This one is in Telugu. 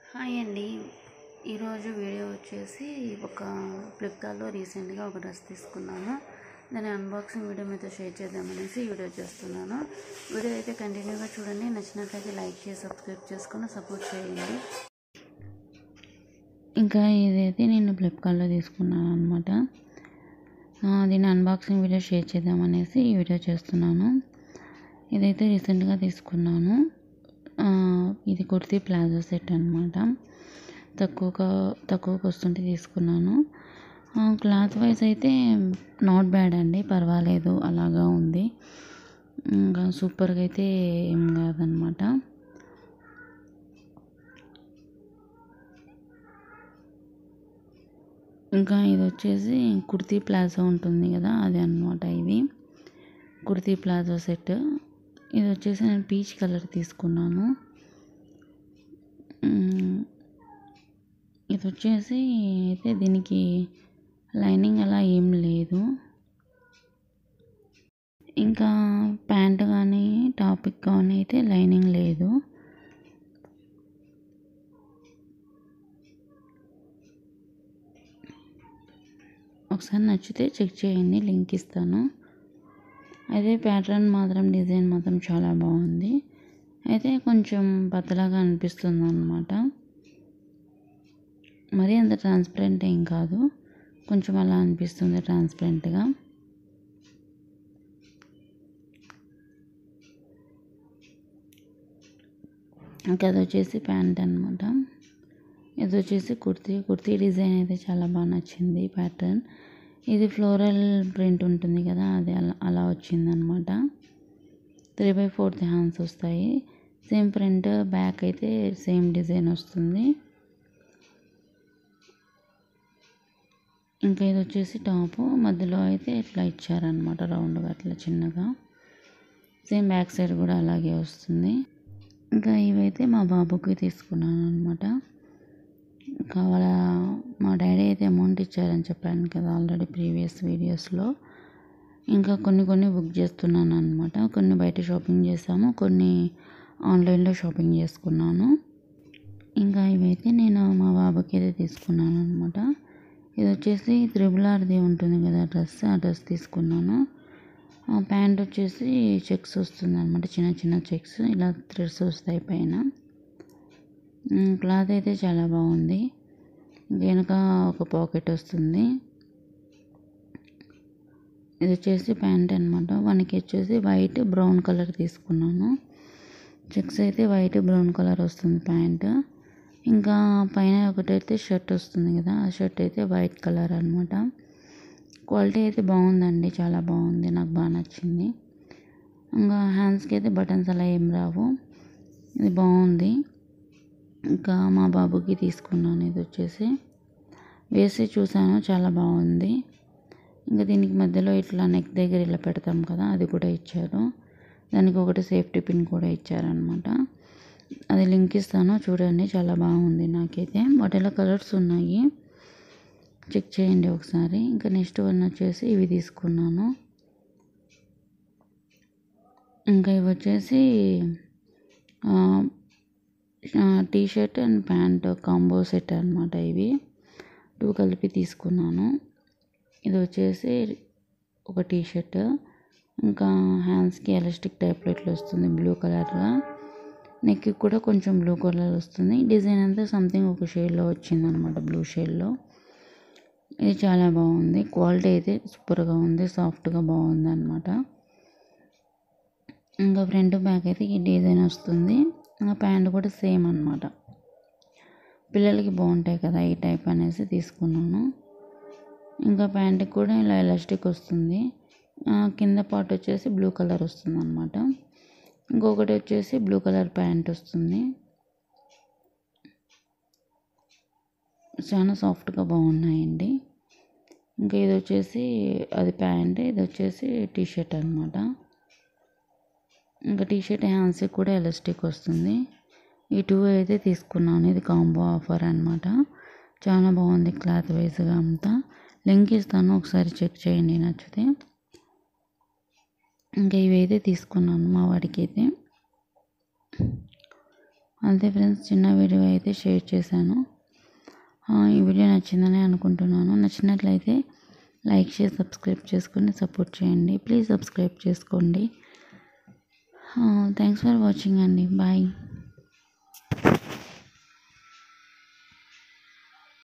హాయ్ అండి ఈరోజు వీడియో వచ్చేసి ఒక ఫ్లిప్కార్ట్లో రీసెంట్గా ఒక డ్రెస్ తీసుకున్నాను దాని అన్బాక్సింగ్ వీడియో మీతో షేర్ చేద్దామనేసి ఈ వీడియో చేస్తున్నాను వీడియో అయితే కంటిన్యూగా చూడండి నచ్చినట్లయితే లైక్ చేసి సబ్స్క్రైబ్ చేసుకొని సపోర్ట్ చేయండి ఇంకా ఇదైతే నేను ఫ్లిప్కార్ట్లో తీసుకున్నాను అనమాట దీని అన్బాక్సింగ్ వీడియో షేర్ చేద్దామనేసి ఈ వీడియో చేస్తున్నాను ఇదైతే రీసెంట్గా తీసుకున్నాను ఆ, ఇది కుర్తీ ప్లాజో సెట్ అనమాట తక్కువగా తక్కువకి వస్తుంటే తీసుకున్నాను ఆ, క్లాత్ వైజ్ అయితే నాట్ బ్యాడ్ అండి పర్వాలేదు అలాగా ఉంది ఇంకా సూపర్గా అయితే ఏం కాదనమాట ఇంకా ఇది వచ్చేసి కుర్తీ ప్లాజో ఉంటుంది కదా అది అన్నమాట ఇది కుర్తీ ప్లాజో సెట్ ఇది వచ్చేసి నేను పీచ్ కలర్ తీసుకున్నాను మ్మ్. ఇది వచ్చేసి అయితే దీనికి లైనింగ్ అలా ఏం లేదు ఇంకా ప్యాంట్ కానీ టాపిక్ కానీ అయితే లైనింగ్ లేదు ఒకసారి నచ్చితే చెక్ చేయండి లింక్ ఇస్తాను అదే ప్యాటర్న్ మాత్రం డిజైన్ మాత్రం చాలా బాగుంది అయితే కొంచెం పతలాగా అనిపిస్తుంది అనమాట మరీ అంత ట్రాన్స్పరెంట్ ఏం కాదు కొంచెం అలా అనిపిస్తుంది ట్రాన్స్పరెంట్గా ఇంకా అది వచ్చేసి ప్యాంట్ అనమాట ఇది వచ్చేసి కుర్తీ కుర్తీ డిజైన్ అయితే చాలా బాగా నచ్చింది ప్యాటర్న్ ఇది ఫ్లోరల్ ప్రింట్ ఉంటుంది కదా అది అలా అలా వచ్చిందనమాట త్రీ బై ఫోర్త్ హ్యాండ్స్ వస్తాయి సేమ్ ప్రింట్ బ్యాక్ అయితే సేమ్ డిజైన్ వస్తుంది ఇంకా ఇది వచ్చేసి టాప్ మధ్యలో అయితే ఇట్లా ఇచ్చారనమాట రౌండ్గా అట్లా చిన్నగా సేమ్ బ్యాక్ సైడ్ కూడా అలాగే వస్తుంది ఇంకా ఇవైతే మా బాబుకి తీసుకున్నాను అనమాట కావాల మా డాడీ అయితే అమౌంట్ ఇచ్చారని చెప్పాను కదా ఆల్రెడీ ప్రీవియస్ వీడియోస్లో ఇంకా కొన్ని కొన్ని బుక్ చేస్తున్నాను అనమాట కొన్ని బయట షాపింగ్ చేసాము కొన్ని ఆన్లైన్లో షాపింగ్ చేసుకున్నాను ఇంకా ఇవైతే నేను మా బాబుకి అయితే తీసుకున్నాను అనమాట ఇది వచ్చేసి త్రిబుల్ ఆర్ది ఉంటుంది కదా డ్రెస్ ఆ డ్రెస్ తీసుకున్నాను ఆ ప్యాంట్ వచ్చేసి చెక్స్ వస్తుంది అనమాట చిన్న చిన్న చెక్స్ ఇలా థ్రెడ్స్ వస్తాయి పైన మ్, క్లాత్ అయితే చాలా బాగుంది వెనుక ఒక పాకెట్ వస్తుంది ఇది వచ్చేసి ప్యాంట్ అనమాట వానికి వచ్చేసి వైట్ బ్రౌన్ కలర్ తీసుకున్నాను చెక్స్ అయితే వైట్ బ్రౌన్ కలర్ వస్తుంది ప్యాంట్ ఇంకా పైన ఒకటైతే షర్ట్ వస్తుంది కదా ఆ షర్ట్ అయితే వైట్ కలర్ అనమాట క్వాలిటీ అయితే బాగుందండి చాలా బాగుంది నాకు బాగా నచ్చింది ఇంకా హ్యాండ్స్కి అయితే బటన్స్ అలా ఏం రావు ఇది బాగుంది ఇంకా మా బాబుకి తీసుకున్నాను ఇది వచ్చేసి వేసి చూసాను చాలా బాగుంది ఇంకా దీనికి మధ్యలో ఇట్లా నెక్ దగ్గర ఇలా పెడతాం కదా అది కూడా ఇచ్చారు దానికి ఒకటి సేఫ్టీ పిన్ కూడా ఇచ్చారనమాట అది లింక్ ఇస్తాను చూడండి చాలా బాగుంది నాకైతే వాటిలో కలర్స్ ఉన్నాయి చెక్ చేయండి ఒకసారి ఇంకా నెక్స్ట్ వన్ వచ్చేసి ఇవి తీసుకున్నాను ఇంకా ఇవి వచ్చేసి T shirt and pant combo set అనమాట ఇవి టూ కలిపి తీసుకున్నాను ఇది వచ్చేసి ఒక టీ షర్ట్ ఇంకా హ్యాండ్స్కి ఎలాస్టిక్ టైప్లో ఇట్లా వస్తుంది బ్లూ కలర్గా నెక్కి కూడా కొంచెం బ్లూ కలర్ వస్తుంది డిజైన్ అంతా సంథింగ్ ఒక షేడ్లో వచ్చిందనమాట బ్లూ షేడ్లో ఇది చాలా బాగుంది క్వాలిటీ అయితే సూపర్గా ఉంది సాఫ్ట్గా బాగుంది అనమాట ఇంకా ఫ్రంట్ బ్యాక్ అయితే ఈ డిజైన్ వస్తుంది ఇంకా ప్యాంట్ కూడా సేమ్ అనమాట పిల్లలకి బాగుంటాయి కదా ఈ టైప్ అనేసి తీసుకున్నాను ఇంకా ప్యాంట్కి కూడా ఇలా ఎలాస్టిక్ వస్తుంది ఆ, కింద పార్ట్ వచ్చేసి బ్లూ కలర్ వస్తుంది అనమాట ఇంకొకటి వచ్చేసి బ్లూ కలర్ ప్యాంట్ వస్తుంది చాలా సాఫ్ట్గా బాగున్నాయండి ఇంకా ఇది వచ్చేసి అది ప్యాంట్ ఇది వచ్చేసి టీ షర్ట్ అనమాట ఇంకా టీ షర్ట్ హ్యాండ్స్కి కూడా ఎలాస్టిక్ వస్తుంది ఈ టూ అయితే తీసుకున్నాను ఇది కాంబో ఆఫర్ అనమాట చాలా బాగుంది క్లాత్ వైజ్గా అంతా లింక్ ఇస్తాను ఒకసారి చెక్ చేయండి నచ్చితే ఇంకా ఇవైతే తీసుకున్నాను మా వాడికి అయితే అంతే ఫ్రెండ్స్ చిన్న వీడియో అయితే షేర్ చేశాను ఈ వీడియో నచ్చిందని అనుకుంటున్నాను నచ్చినట్లయితే లైక్ షేర్ సబ్స్క్రైబ్ చేసుకొని సపోర్ట్ చేయండి ప్లీజ్ సబ్స్క్రైబ్ చేసుకోండి థ్యాంక్స్ ఫర్ వాచింగ్ అండి బాయ్